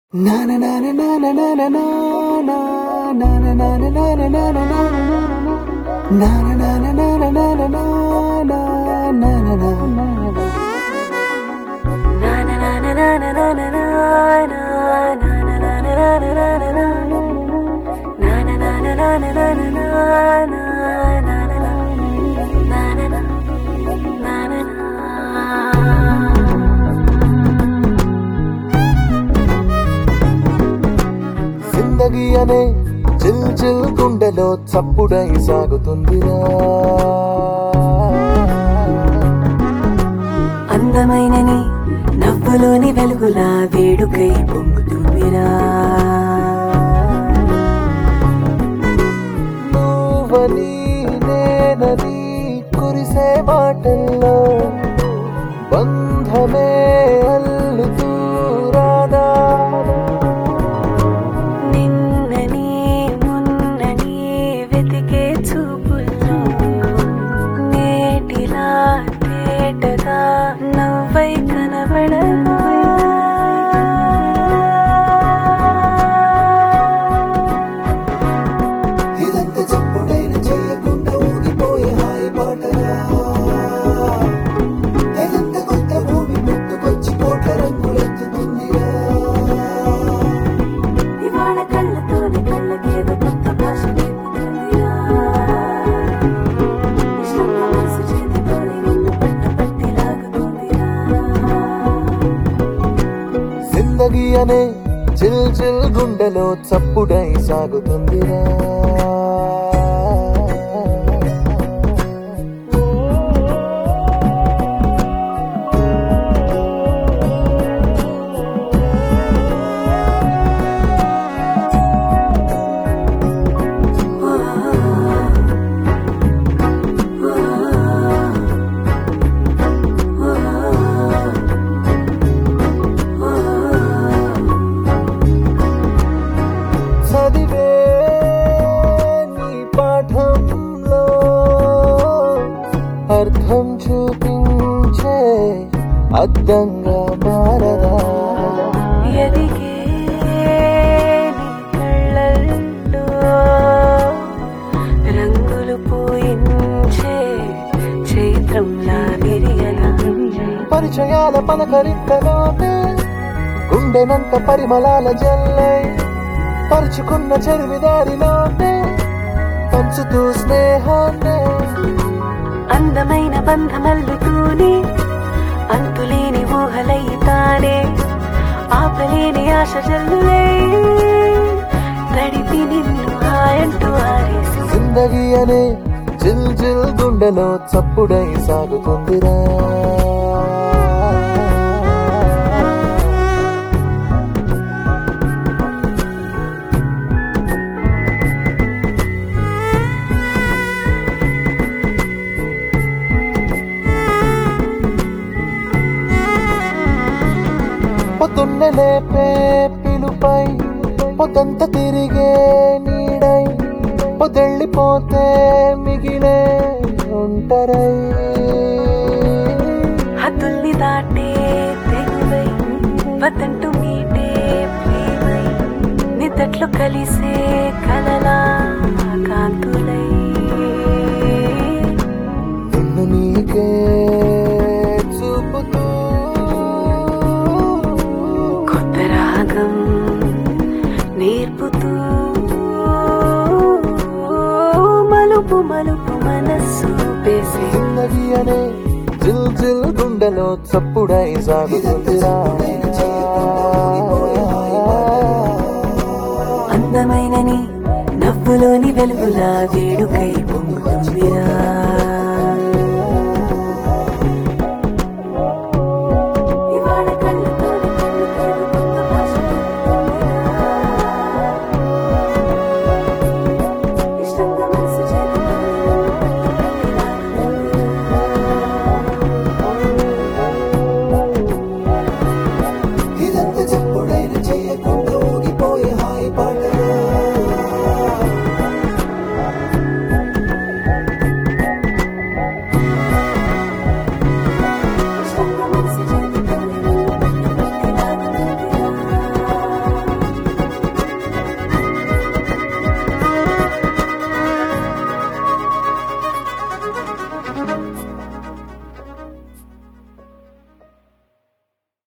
జిందగీ అనే chill chill గుండెలో చప్పుడై సాగుతుందిరా అందమైన నీ నవ్వులోని వెలుగులా వేడుకై పొంగుతుందిరా నువ్వని నేనని కురిసే మాటల్లో బంధమే అల్లుతూ రాదా నిన్నని మొన్నని వెతికే చూపుల్లో నేటిలా తేటగా నవ్వై కనబడవా ఇదంతా చప్పుడైన చేయకుండా ఊగిపోయే హాయి పాటరా ఇదంతా కొత్త భూమి పుట్టుకొచ్చి కోట్ల రంగులెత్తుతుందిరా ఇవాళ కళ్ళతోనే కళ్ళకేదో కొత్త భాష నేర్పుతుందిరా ఇష్టంగా మనసు చేతితోనే నిన్ను పట్టు పట్టి లాగుతుందిరా జిందగీ అనే చిల్ చిల్ గుండెలో చప్పుడై సాగుతుందిరా చదివే నీ పాఠంలో అర్థం చూపించే అద్దంగా మారదా ఎదిగే నీ కళ్ళల్లో రంగులు పూయించే చైత్రంలా విరియనా పరిచయాల పలకరింతలోనే గుండెనంత పరిమళాల జల్లై పరుచుకున్న చెరువిదారిలోనే పంచుతూ స్నేహాన్నే అందమైన బంధమల్లుతూనే అంతులేని ఊహలైతానే ఆపలేని ఆశ జల్లులే నడిపి నిన్ను హాయంటూ ఆరేసి జిందగీ అనే జిల్ జిల్ గుండెలో చప్పుడై సాగుతుందిరా పొద్దున్న లేపే పిలుపై పొద్దంత తిరిగే నీడై పొదెళ్ళిపోతే మిగిలే ఒంటరై హద్దుల్ని దాటే తెగువై వద్దంటూ మీటే ప్రేమై నిద్దట్లో కలిసే కలలా కాంతులై నిన్ను నీకే చూపుతూ కొత్త రాగం నేర్పుతూ మలుపు మలుపు మనస్సు పేసే జిందగీ అనే జిల్ జిల్ గుండెలో చప్పుడై సాగుతుందిరా అందమైన నీ నవ్వులోని వెలుగులా వేడుకై పొంగుతుందిరా